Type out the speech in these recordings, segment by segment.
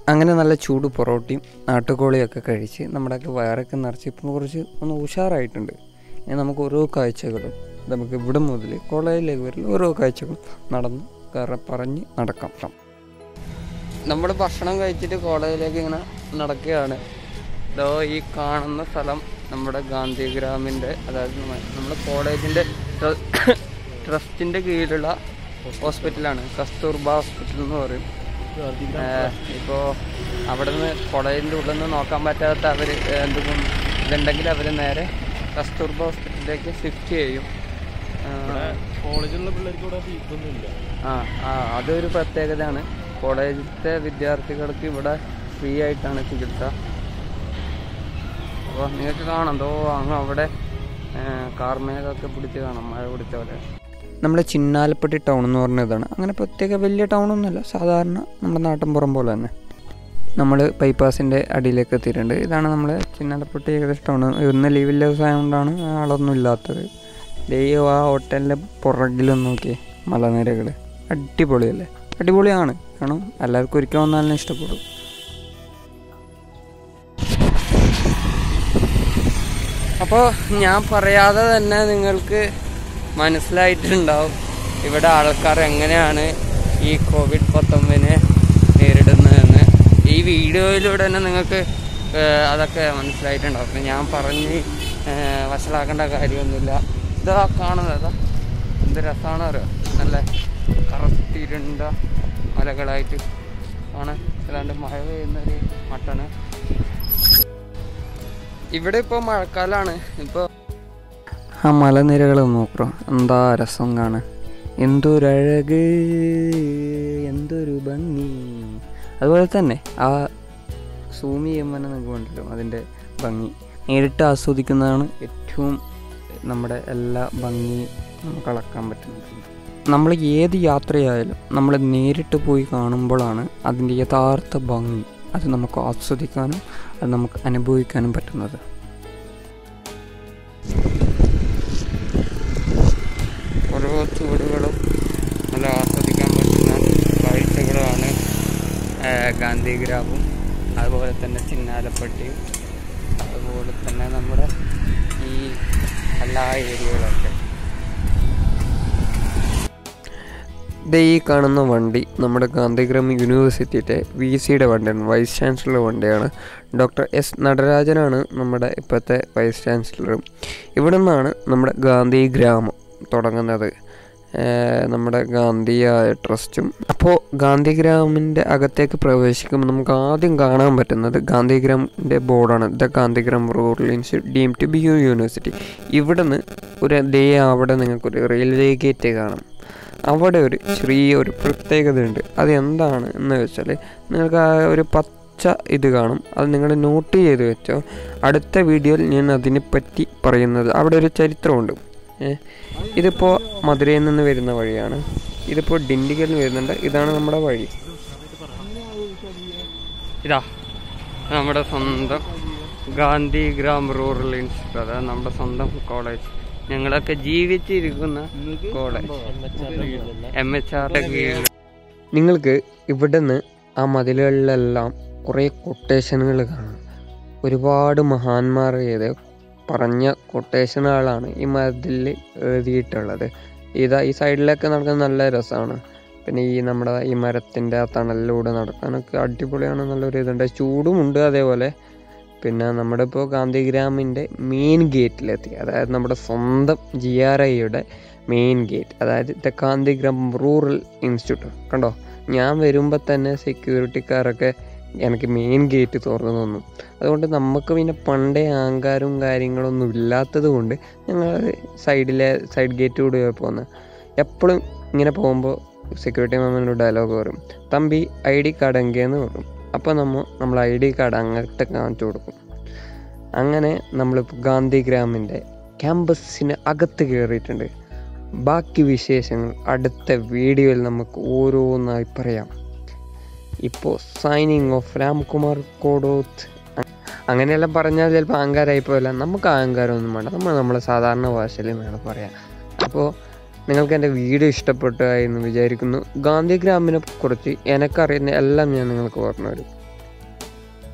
അങ്ങനെ നല്ല ചൂട് പൊറോട്ടയും നാട്ടുകോളിയൊക്കെ കഴിച്ച് നമ്മുടെയൊക്കെ വയറൊക്കെ നിറച്ച് ഇപ്പം കുറച്ച് ഒന്ന് ഉഷാറായിട്ടുണ്ട് ഇനി നമുക്ക് ഓരോ കാഴ്ചകളും നമുക്ക് ഇവിടെ മുതൽ കോളേജിലേക്ക് വരില്ല ഓരോ കാഴ്ചകളും നടന്ന് കറ പറഞ്ഞ് നടക്കാം നമ്മൾ ഭക്ഷണം കഴിച്ചിട്ട് കോളേജിലേക്ക് ഇങ്ങനെ നടക്കുകയാണ് ഇതോ ഈ കാണുന്ന സ്ഥലം നമ്മുടെ ഗാന്ധിഗ്രാമിൻ്റെ അതായത് നമ്മ- നമ്മുടെ കോളേജിൻ്റെ ട്രസ്റ്റിൻ്റെ കീഴിലുള്ള ഹോസ്പിറ്റലാണ് കസ്തൂർബ ഹോസ്പിറ്റൽ എന്ന് പറയും ഇപ്പോൾ അവിടെ നിന്ന് കോളേജിൻ്റെ ഉള്ളിൽ നിന്ന് നോക്കാൻ പറ്റാത്ത അവർ എന്തെങ്കിലും ഇതുണ്ടെങ്കിൽ അവർ നേരെ കസ്തൂർബ ഹോസ്പിറ്റലിലേക്ക് ഷിഫ്റ്റ് ചെയ്യും ആ, കോളേജിലുള്ള പിള്ളേർക്ക് ഇവിടെ ഫീസൊന്നും ഇല്ല ആ ആ അതൊരു പ്രത്യേകതയാണ് കോളേജിലത്തെ വിദ്യാർത്ഥികൾക്ക് ഇവിടെ ഫ്രീ ആയിട്ടാണ് ചികിത്സ അപ്പോൾ നിങ്ങൾക്ക് കാണാം എന്തോ അങ്ങ് അവിടെ കാർമേഘമൊക്കെ പിടിച്ച് കാണാം മഴ പിടിച്ച പോലെ നമ്മുടെ ചിന്നാലപ്പട്ടി ടൗൺ എന്ന് പറഞ്ഞതാണ് അങ്ങനെ പ്രത്യേക വലിയ ടൗണൊന്നുമല്ല സാധാരണ നമ്മുടെ നാട്ടിൻപുറം പോലെ തന്നെ നമ്മൾ ബൈപ്പാസിൻ്റെ അടിയിലേക്ക് എത്തിയിട്ടുണ്ട് ഇതാണ് നമ്മുടെ ചിന്നാലപ്പട്ടി ഏകദേശം ടൗൺ ഇന്ന് ലീവില്ല ദിവസമായതുകൊണ്ടാണ് ആളൊന്നും ഇല്ലാത്തത് ദൈവം ആ ഹോട്ടലിൻ്റെ പുറകിലൊന്നും നോക്കിയേ മലനിരകൾ അടിപൊളിയല്ലേ അടിപൊളിയാണ് കാരണം എല്ലാവർക്കും ഒരിക്കൽ വന്നാലും ഇഷ്ടപ്പെടും അപ്പോൾ ഞാൻ പറയാതെ തന്നെ നിങ്ങൾക്ക് മനസ്സിലായിട്ടുണ്ടാവും ഇവിടെ ആൾക്കാർ എങ്ങനെയാണ് ഈ കോവിഡ് പത്തൊമ്പതിനെ നേരിടുന്നതെന്ന് ഈ വീഡിയോയിലൂടെ തന്നെ നിങ്ങൾക്ക് ഏഹ്, അതൊക്കെ മനസ്സിലായിട്ടുണ്ടാവും പിന്നെ ഞാൻ പറഞ്ഞ് ഏഹ്, വഷളാക്കേണ്ട കാര്യമൊന്നുമില്ല ഇതാ കാണുന്നത് അതാ എന്ത് രസമാണ് അറിയോ നല്ല കറുത്തിരുണ്ട മലകളായിട്ട് ആണ് അല്ലാണ്ട് മഴ പെയ്യുന്നൊരു മട്ടാണ് ഇവിടെ ഇപ്പോൾ മഴക്കാലമാണ് ഇപ്പോൾ ആ മലനിരകൾ നോക്കറോ എന്താ രസം കാണാൻ എന്തൊരഴക് എന്തൊരു ഭംഗി അതുപോലെ തന്നെ ആ സൂമി ചെയ്യുമ്പോൾ തന്നെ നിങ്ങൾക്ക് കണ്ടല്ലോ അതിൻ്റെ ഭംഗി നേരിട്ട് ആസ്വദിക്കുന്നതാണ് ഏറ്റവും നമ്മുടെ എല്ലാ ഭംഗി നമുക്ക് അളക്കാൻ പറ്റുന്നത് നമ്മൾ ഏത് യാത്രയായാലും നമ്മൾ നേരിട്ട് പോയി കാണുമ്പോഴാണ് അതിൻ്റെ യഥാർത്ഥ ഭംഗി അത് നമുക്ക് ആസ്വദിക്കാനും അത് നമുക്ക് അനുഭവിക്കാനും പറ്റുന്നത് ഓരോ ചുവടുകളും നല്ല ആസ്വദിക്കാൻ പറ്റുന്ന കാഴ്ചകളാണ് ഗാന്ധിഗ്രാമും അതുപോലെ തന്നെ ചിന്നാലപ്പട്ടിയും അതുപോലെ തന്നെ നമ്മുടെ ഈ എല്ലാ ഏരിയകളൊക്കെ ഇത് ഈ കാണുന്ന വണ്ടി നമ്മുടെ ഗാന്ധിഗ്രാം യൂണിവേഴ്സിറ്റിയുടെ വി സിയുടെ വണ്ടിയാണ് വൈസ് ചാൻസലർ വണ്ടിയാണ് ഡോക്ടർ എസ് നടരാജനാണ് നമ്മുടെ ഇപ്പോഴത്തെ വൈസ് ചാൻസലർ ഇവിടെ നിന്നാണ് നമ്മുടെ ഗാന്ധി ഗ്രാമം തുടങ്ങുന്നത് ഏഹ് നമ്മുടെ ഗാന്ധിയായ ട്രസ്റ്റും അപ്പോൾ ഗാന്ധിഗ്രാമിൻ്റെ അകത്തേക്ക് പ്രവേശിക്കുമ്പോൾ നമുക്ക് ആദ്യം കാണാൻ പറ്റുന്നത് ഗാന്ധിഗ്രാമിൻ്റെ ബോർഡാണ് the Gandhigram rural institute deem to be U university ഇവിടുന്ന് ഒരു ദേ അവിടെ നിങ്ങൾക്കൊരു റെയിൽവേ ഗേറ്റ് കാണാം അവിടെ ഒരു ചെറിയൊരു പ്രത്യേകതയുണ്ട് അത് എന്താണ് എന്ന് വെച്ചാൽ നിങ്ങൾക്ക് ആ ഒരു പച്ച ഇത് കാണും അത് നിങ്ങൾ നോട്ട് ചെയ്ത് വെച്ചോ അടുത്ത വീഡിയോയിൽ ഞാൻ അതിനെപ്പറ്റി പറയുന്നത് അവിടെ ഒരു ചരിത്രമുണ്ട് ഏ, ഇതിപ്പോൾ മധുരയിൽ നിന്ന് വരുന്ന വഴിയാണ് ഇതിപ്പോൾ ഡിണ്ടിഗലിൽ നിന്ന് വരുന്നുണ്ട് ഇതാണ് നമ്മുടെ വഴി ഇതാ നമ്മുടെ സ്വന്തം ഗാന്ധി ഗ്രാം റൂറൽ ഇൻസ്റ്റിറ്റ്യൂട്ട് അതായത് നമ്മുടെ സ്വന്തം കോളേജ് ഞങ്ങളൊക്കെ ജീവിച്ചിരിക്കുന്ന കോളേജ് എം എച്ച് ആറിന്റെ കീഴിൽ നിങ്ങൾക്ക് ഇവിടുന്ന് ആ മതിലുകളിലെല്ലാം കുറേ കൊട്ടേഷനുകൾ കാണാം ഒരുപാട് മഹാന്മാർ ചെയ്ത് പറഞ്ഞ കൊട്ടേഷനുകളാണ് ഈ മതിലിൽ എഴുതിയിട്ടുള്ളത് ഇതാ ഈ സൈഡിലൊക്കെ നടക്കാൻ നല്ല രസമാണ് പിന്നെ ഈ നമ്മുടെ ഈ മരത്തിൻ്റെ ആ തണലിലൂടെ നടക്കാനൊക്കെ അടിപൊളിയാണ് നല്ലൊരു ഇതുണ്ട് ചൂടുമുണ്ട് അതേപോലെ പിന്നെ നമ്മുടെ ഇപ്പോൾ ഗാന്ധിഗ്രാമിൻ്റെ മെയിൻ ഗേറ്റിലെത്തി അതായത് നമ്മുടെ സ്വന്തം ജി ആർ ഐയുടെ മെയിൻ ഗേറ്റ് അതായത് ദ ഗാന്ധിഗ്രാം റൂറൽ ഇൻസ്റ്റിറ്റ്യൂട്ട് കണ്ടോ ഞാൻ വരുമ്പോൾ തന്നെ സെക്യൂരിറ്റിക്കാരൊക്കെ എനിക്ക് മെയിൻ ഗേറ്റ് തുറന്നു തന്നു അതുകൊണ്ട് നമുക്ക് പിന്നെ പണ്ടേ അഹങ്കാരവും കാര്യങ്ങളൊന്നും ഇല്ലാത്തത് കൊണ്ട് ഞങ്ങൾ സൈഡിലെ സൈഡ് ഗേറ്റ് കൂടി പോകുന്നത് എപ്പോഴും ഇങ്ങനെ പോകുമ്പോൾ സെക്യൂരിറ്റി മാമിനോട് ഡയലോഗ് പറയും തമ്പി ഐ ഡി കാർഡ് എങ്കേന്ന് പറയും അപ്പോൾ നമ്മൾ നമ്മൾ ഐ ഡി കാർഡ് അങ്ങോട്ട് കാണിച്ചു കൊടുക്കും അങ്ങനെ നമ്മളിപ്പോൾ ഗാന്ധിഗ്രാമിൻ്റെ ക്യാമ്പസിന് അകത്ത് കയറിയിട്ടുണ്ട് ബാക്കി വിശേഷങ്ങൾ അടുത്ത വീഡിയോയിൽ നമുക്ക് ഓരോന്നായി പറയാം ഇപ്പോൾ സൈനിങ് ഓഫ് രാംകുമാർ കോടോത്ത് അങ്ങനെയെല്ലാം പറഞ്ഞാൽ ചിലപ്പോൾ അഹങ്കാരമായി പോയല്ല നമുക്ക് അഹങ്കാരമൊന്നും വേണ്ട നമ്മൾ നമ്മളെ സാധാരണ ഭാഷയിൽ വേണം പറയാം അപ്പോൾ നിങ്ങൾക്ക് എൻ്റെ വീഡിയോ ഇഷ്ടപ്പെട്ടു എന്ന് വിചാരിക്കുന്നു ഗാന്ധിഗ്രാമിനെ കുറിച്ച് എനിക്കറിയുന്ന എല്ലാം ഞാൻ നിങ്ങൾക്ക് പറഞ്ഞു തരും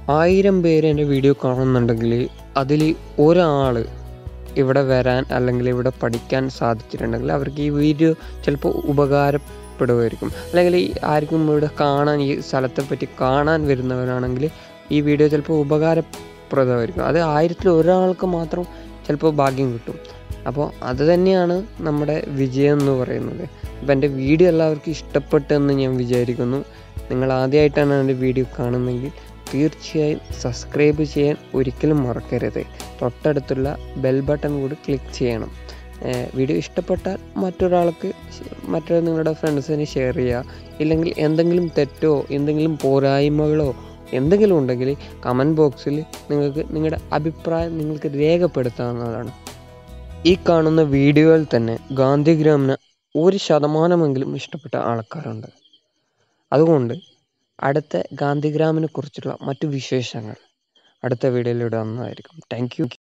ആയിരം പേര് എൻ്റെ വീഡിയോ കാണുന്നുണ്ടെങ്കിൽ അതിൽ ഒരാൾ ഇവിടെ വരാൻ അല്ലെങ്കിൽ ഇവിടെ പഠിക്കാൻ സാധിച്ചിട്ടുണ്ടെങ്കിൽ അവർക്ക് ഈ വീഡിയോ ചിലപ്പോൾ ഉപകാരപ്പെടുമായിരിക്കും അല്ലെങ്കിൽ ഈ ആർക്കും ഇവിടെ കാണാൻ ഈ സ്ഥലത്തെ പറ്റി കാണാൻ വരുന്നവരാണെങ്കിൽ ഈ വീഡിയോ ചിലപ്പോൾ ഉപകാരപ്രദമായിരിക്കും അത് ആയിരത്തിൽ ഒരാൾക്ക് മാത്രം ചിലപ്പോൾ ഭാഗ്യം കിട്ടും അപ്പോൾ അത് തന്നെയാണ് നമ്മുടെ വിജയം എന്ന് പറയുന്നത് അപ്പോൾ എൻ്റെ വീഡിയോ എല്ലാവർക്കും ഇഷ്ടപ്പെട്ടെന്ന് ഞാൻ വിചാരിക്കുന്നു നിങ്ങൾ ആദ്യമായിട്ടാണ് എൻ്റെ വീഡിയോ കാണുന്നതെങ്കിൽ തീർച്ചയായും സബ്സ്ക്രൈബ് ചെയ്യാൻ ഒരിക്കലും മറക്കരുത് തൊട്ടടുത്തുള്ള ബെൽ ബട്ടൺ കൂടി ക്ലിക്ക് ചെയ്യണം ഏഹ് വീഡിയോ ഇഷ്ടപ്പെട്ടാൽ മറ്റൊരാൾക്ക് ശ- മറ്റൊരു നിങ്ങളുടെ ഫ്രണ്ട്സിന് ഷെയർ ചെയ്യുക ഇല്ലെങ്കിൽ എന്തെങ്കിലും തെറ്റോ എന്തെങ്കിലും പോരായ്മകളോ എന്തെങ്കിലും ഉണ്ടെങ്കിൽ കമൻറ്റ് ബോക്സിൽ നിങ്ങൾക്ക് നിങ്ങളുടെ അഭിപ്രായം നിങ്ങൾക്ക് രേഖപ്പെടുത്താവുന്നതാണ് ഈ കാണുന്ന വീഡിയോയിൽ തന്നെ ഗാന്ധിഗ്രാമിന് ഒരു ശതമാനമെങ്കിലും ഇഷ്ടപ്പെട്ട ആൾക്കാരുണ്ട് അതുകൊണ്ട് അടുത്ത ഗാന്ധിഗ്രാമിനെ കുറിച്ചുള്ള മറ്റു വിശേഷങ്ങൾ അടുത്ത വീഡിയോയിലൂടെ വന്നതായിരിക്കും താങ്ക് യു